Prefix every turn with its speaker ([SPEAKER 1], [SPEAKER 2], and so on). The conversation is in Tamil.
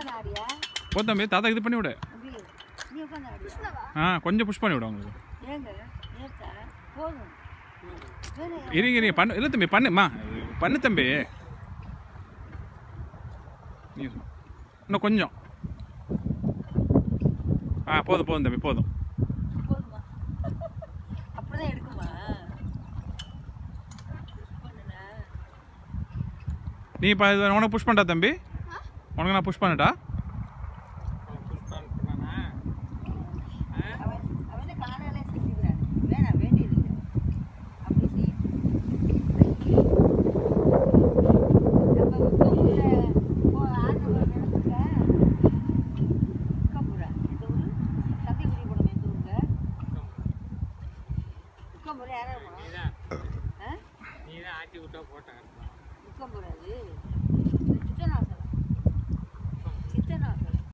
[SPEAKER 1] உட்காந்து ஆடியா
[SPEAKER 2] போ தம்பி தாத்தா இது பண்ணி விடு
[SPEAKER 1] தம்பி நீ உட்காந்து ஆடியா
[SPEAKER 2] ஆ கொஞ்சம் புஷ் பண்ணி விடு அவங்களுக்கு
[SPEAKER 1] ஏங்க ஏத்தா போதும் வேற
[SPEAKER 2] இருங்க இருங்க பண்ணு இல்லை தம்பி பண்ணுமா பண்ணு தம்பி நீ இன்னும் கொஞ்சம் ஆ போதும் போதும் தம்பி போதும்
[SPEAKER 1] போதுமா அப்படிதான் எடுக்குமா பண்ணுனா
[SPEAKER 2] நீ இப்போ உனக்கு புஷ் பண்ணிட்டா தம்பி உனக்கு நான் புஷ் பண்ணட்டா